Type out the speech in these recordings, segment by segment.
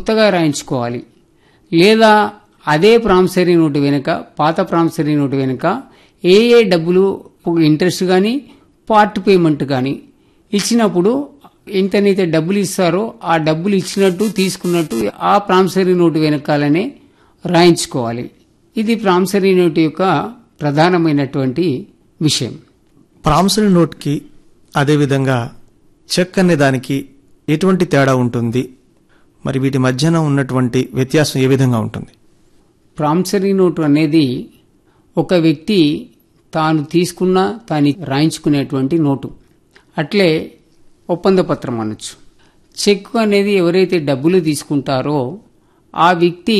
కొత్తగా రాయించుకోవాలి లేదా అదే ప్రామిసరీ నోటు వెనుక పాత ప్రామిసరీ నోటు వెనుక ఏ ఏ డబ్బులు ఇంట్రెస్ట్ కానీ పార్ట్ పేమెంట్ కానీ ఇచ్చినప్పుడు ఎంతనైతే డబ్బులు ఇస్తారో ఆ డబ్బులు ఇచ్చినట్టు తీసుకున్నట్టు ఆ ప్రామిసరీ నోటు వెనకాలనే రాయించుకోవాలి ఇది ప్రామిసరీ నోటు యొక్క ప్రధానమైనటువంటి విషయం ప్రామిసరీ నోట్కి అదేవిధంగా చెక్ అనే దానికి ఎటువంటి తేడా ఉంటుంది మరి వీటి మధ్యన ఉన్నటువంటి వ్యత్యాసం ఏ విధంగా ఉంటుంది ప్రామిసరీ నోటు అనేది ఒక వ్యక్తి తాను తీసుకున్న తాను రాయించుకునేటువంటి నోటు అట్లే ఒప్పంద పత్రం అనొచ్చు చెక్ అనేది ఎవరైతే డబ్బులు తీసుకుంటారో ఆ వ్యక్తి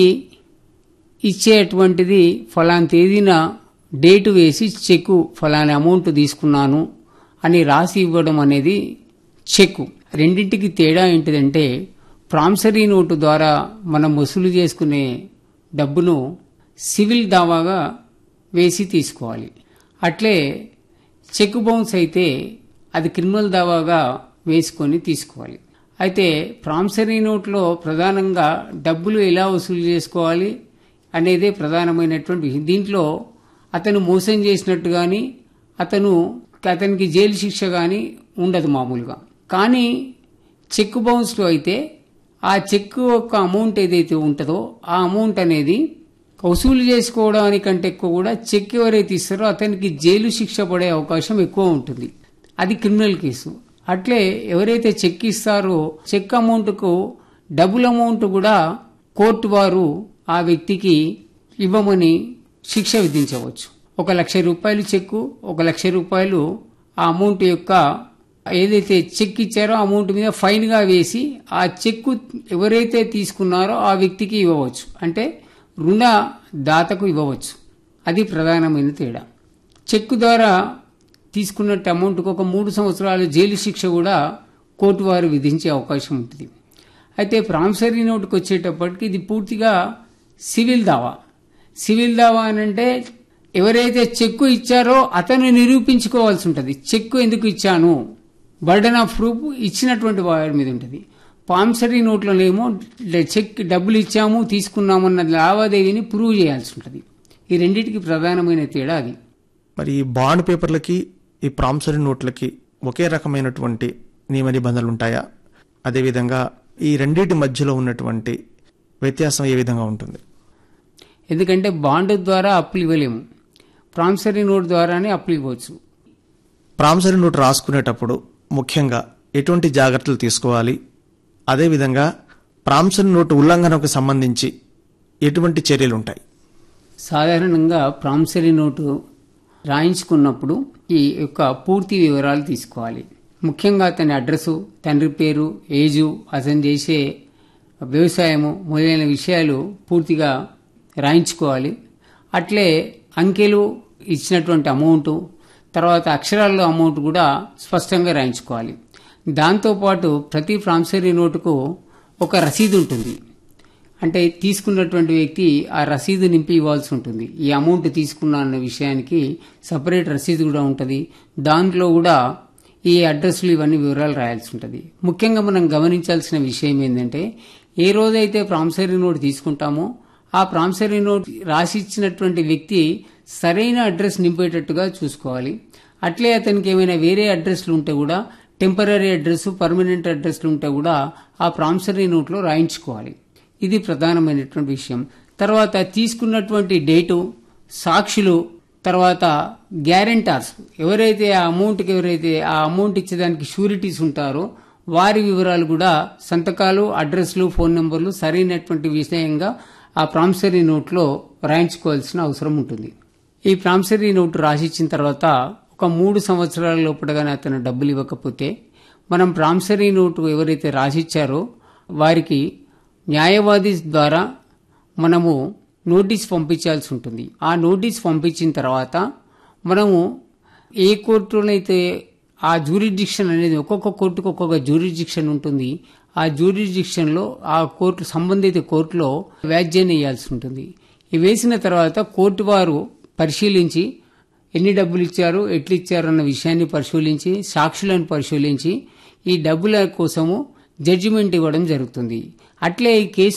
ఇచ్చేటువంటిది ఫలానా తేదీన డేటు వేసి చెక్కు ఫలానా అమౌంట్ తీసుకున్నాను అని రాసి ఇవ్వడం అనేది చెక్కు రెండింటికి తేడా ఏంటిదంటే ప్రామిసరీ నోటు ద్వారా మనం వసూలు చేసుకునే డబ్బును సివిల్ దావాగా వేసి తీసుకోవాలి అట్లే చెక్ బౌన్స్ అయితే అది క్రిమినల్ దావాగా వేసుకొని తీసుకోవాలి అయితే ప్రామిసరీ నోట్లో ప్రధానంగా డబ్బులు ఎలా వసూలు చేసుకోవాలి అనేదే ప్రధానమైనటువంటి విషయం దీంట్లో అతను మోసం చేసినట్టు కానీ అతను అతనికి జైలు శిక్ష కానీ ఉండదు మామూలుగా కానీ చెక్ బౌన్స్లో అయితే ఆ చెక్ యొక్క అమౌంట్ ఏదైతే ఉంటుందో ఆ అమౌంట్ అనేది వసూలు చేసుకోవడానికంటే ఎక్కువ కూడా చెక్ ఎవరైతే ఇస్తారో అతనికి జైలు శిక్ష పడే అవకాశం ఎక్కువ ఉంటుంది అది క్రిమినల్ కేసు అట్లే ఎవరైతే చెక్ ఇస్తారో చెక్ అమౌంట్కు డబుల్ అమౌంట్ కూడా కోర్టు వారు ఆ వ్యక్తికి ఇవ్వమని శిక్ష విధించవచ్చు ఒక లక్ష రూపాయలు చెక్కు ఒక లక్ష రూపాయలు ఆ అమౌంట్ యొక్క ఏదైతే చెక్ ఇచ్చారో ఆ అమౌంట్ మీద ఫైన్ గా వేసి ఆ చెక్కు ఎవరైతే తీసుకున్నారో ఆ వ్యక్తికి ఇవ్వవచ్చు అంటే రుణ దాతకు ఇవ్వవచ్చు అది ప్రధానమైన తేడా చెక్కు ద్వారా తీసుకున్నట్టు అమౌంట్కి ఒక మూడు సంవత్సరాలు జైలు శిక్ష కూడా కోర్టు వారు విధించే అవకాశం ఉంటుంది అయితే ప్రామిసరీ నోటుకు వచ్చేటప్పటికి ఇది పూర్తిగా సివిల్ దావా సివిల్ దావా అని అంటే ఎవరైతే చెక్కు ఇచ్చారో అతను నిరూపించుకోవాల్సి ఉంటుంది చెక్కు ఎందుకు ఇచ్చాను బర్డన్ ఆఫ్ ప్రూఫ్ ఇచ్చినటువంటి వారి మీద ఉంటుంది పాంసరీ నోట్లోనేమో చెక్ డబ్బులు ఇచ్చాము తీసుకున్నామన్న లావాదేవీని ప్రూవ్ చేయాల్సి ఉంటుంది ఈ రెండింటికి ప్రధానమైన తేడా అది మరి ఈ బాండ్ పేపర్లకి ఈ ప్రామిసరీ నోట్లకి ఒకే రకమైనటువంటి నియమ నిబంధనలు ఉంటాయా అదేవిధంగా ఈ రెండింటి మధ్యలో ఉన్నటువంటి వ్యత్యాసం ఏ విధంగా ఉంటుంది ఎందుకంటే బాండ్ ద్వారా అప్పులు ఇవ్వలేము ప్రామిసరీ నోట్ ద్వారానే అప్పులు ఇవ్వచ్చు ప్రామిసరీ నోట్ రాసుకునేటప్పుడు ముఖ్యంగా ఎటువంటి జాగ్రత్తలు తీసుకోవాలి అదేవిధంగా ప్రామిసరీ నోటు ఉల్లంఘనకు సంబంధించి ఎటువంటి చర్యలు ఉంటాయి సాధారణంగా ప్రామిసరీ నోటు రాయించుకున్నప్పుడు ఈ యొక్క పూర్తి వివరాలు తీసుకోవాలి ముఖ్యంగా అతని అడ్రసు తండ్రి పేరు ఏజు అతను చేసే వ్యవసాయము మొదలైన విషయాలు పూర్తిగా రాయించుకోవాలి అట్లే అంకెలు ఇచ్చినటువంటి అమౌంట్ తర్వాత అక్షరాల్లో అమౌంట్ కూడా స్పష్టంగా రాయించుకోవాలి దాంతోపాటు ప్రతి ప్రామిసరీ నోటుకు ఒక రసీదు ఉంటుంది అంటే తీసుకున్నటువంటి వ్యక్తి ఆ రసీదు నింపి ఇవ్వాల్సి ఉంటుంది ఈ అమౌంట్ తీసుకున్నా అన్న విషయానికి సపరేట్ రసీదు కూడా ఉంటుంది దాంట్లో కూడా ఈ అడ్రస్లు ఇవన్నీ వివరాలు రాయాల్సి ఉంటుంది ముఖ్యంగా మనం గమనించాల్సిన విషయం ఏంటంటే ఏ రోజైతే ప్రామిసరీ నోట్ తీసుకుంటామో ఆ ప్రామిసరీ నోట్ రాసిచ్చినటువంటి వ్యక్తి సరైన అడ్రస్ నింపేటట్టుగా చూసుకోవాలి అట్లే అతనికి ఏమైనా వేరే అడ్రస్లు ఉంటే కూడా టెంపరీ అడ్రస్ పర్మనెంట్ అడ్రస్లు ఉంటే కూడా ఆ ప్రామిసరీ నోట్లో రాయించుకోవాలి ఇది ప్రధానమైనటువంటి విషయం తర్వాత తీసుకున్నటువంటి డేటు సాక్షులు తర్వాత గ్యారెంటార్స్ ఎవరైతే ఆ అమౌంట్కి ఎవరైతే ఆ అమౌంట్ ఇచ్చేదానికి షూరిటీస్ ఉంటారో వారి వివరాలు కూడా సంతకాలు అడ్రస్లు ఫోన్ నెంబర్లు సరైనటువంటి విషయంగా ఆ ప్రామిసరీ నోట్లో రాయించుకోవాల్సిన అవసరం ఉంటుంది ఈ ప్రామిసరీ నోటు రాసిచ్చిన తర్వాత ఒక మూడు సంవత్సరాల లోపలగానే అతను డబ్బులు ఇవ్వకపోతే మనం ప్రామిసరీ నోటు ఎవరైతే రాసిచ్చారో వారికి న్యాయవాది ద్వారా మనము నోటీస్ పంపించాల్సి ఉంటుంది ఆ నోటీస్ పంపించిన తర్వాత మనము ఏ కోర్టులోనైతే ఆ జూరిడిక్షన్ అనేది ఒక్కొక్క కోర్టుకు ఒక్కొక్క జూరిడిక్షన్ ఉంటుంది ఆ జూరిడిక్షన్లో ఆ కోర్టు సంబంధిత కోర్టులో వ్యాజ్యాన్ని వేయాల్సి ఉంటుంది ఈ వేసిన తర్వాత కోర్టు వారు పరిశీలించి ఎన్ని డబ్బులు ఇచ్చారు ఎట్లు ఇచ్చారు అన్న విషయాన్ని పరిశీలించి సాక్షులను పరిశీలించి ఈ డబ్బుల కోసము జడ్జిమెంట్ ఇవ్వడం జరుగుతుంది అట్లే ఈ కేసు